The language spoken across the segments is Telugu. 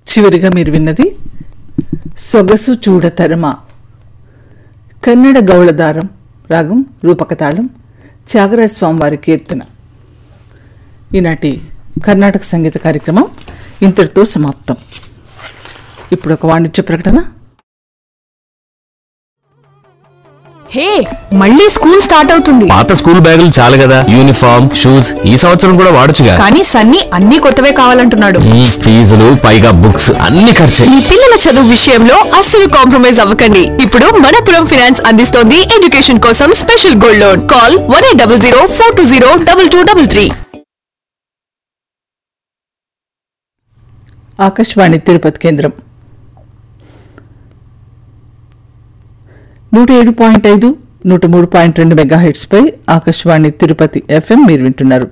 చివరిగా మీరు విన్నది సొగసు చూడతరమ కన్నడ గౌళదారం రాగం రూపకతాళం త్యాగరాజ స్వామివారి కీర్తన ఈనాటి కర్ణాటక సంగీత కార్యక్రమం ఇంతటితో సమాప్తం ఇప్పుడు ఒక వాణిజ్య ప్రకటన హే మళ్ళీ స్కూల్ స్టార్ట్ అవుతుంది పాత స్కూల్ బ్యాగులు చాలు కదా యూనిఫామ్ షూస్ ఈ సంవత్సరం కూడా వాడొచ్చుగా కానీ సన్నీ అన్ని కొత్తవే కావాలంటున్నాడు ఈ ఫీజులు పైగా బుక్స్ అన్ని ఖర్చే మీ పిల్లల చదువు విషయంలో అస్సలు కాంప్రమైజ్ అవ్వకండి ఇప్పుడు మనపురం ఫినాన్స్ అందిస్తోంది ఎడ్యుకేషన్ కోసం special gold loan call one eight double zero four two zero double two double three Akashvani Tirupati కేంద్రం నూట ఏడు పాయింట్ ఐదు నూట మూడు పాయింట్ రెండు మెగా పై ఆకాశవాణి తిరుపతి ఎఫ్ఎం మీరు వింటున్నారు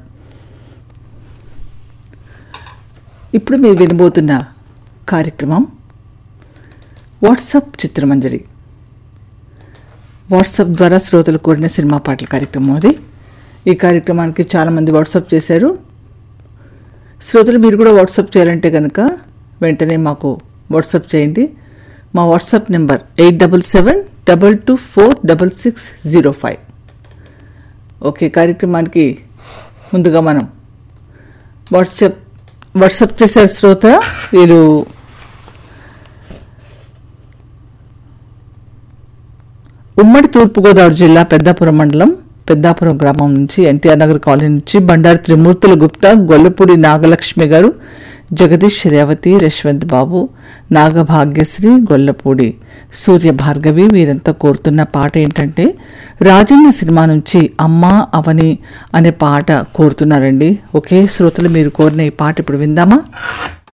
ఇప్పుడు మీరు వినబోతున్న కార్యక్రమం వాట్సాప్ చిత్రమంజరి వాట్సాప్ ద్వారా శ్రోతలు కోరిన సినిమా పాటల కార్యక్రమం అది ఈ కార్యక్రమానికి చాలామంది వాట్సాప్ చేశారు శ్రోతలు మీరు కూడా వాట్సాప్ చేయాలంటే కనుక వెంటనే మాకు వాట్సాప్ చేయండి మా WhatsApp number eight double seven double two four double six zero five okay కార్యక్రమానికి ముందుగా మనం వాట్సాప్ వాట్సాప్ చేశారు శ్రోత వీరు ఉమ్మడి తూర్పుగోదావరి జిల్లా పెద్దాపురం మండలం పెద్దాపురం గ్రామం నుంచి ఎన్టీఆర్ నగర్ కాలనీ నుంచి బండారు త్రిమూర్తుల గుప్తా గొల్లపూడి నాగలక్ష్మి గారు జగదీష్ రేవతి యశ్వంత్ బాబు నాగభాగ్యశ్రీ గొల్లపూడి సూర్య భార్గవి వీరంతా కోరుతున్న పాట ఏంటంటే రాజన్న సినిమా నుంచి అమ్మా అవని అనే పాట కోరుతున్నారండి ఒకే శ్రోతలు మీరు కోరిన ఈ పాట ఇప్పుడు విందామా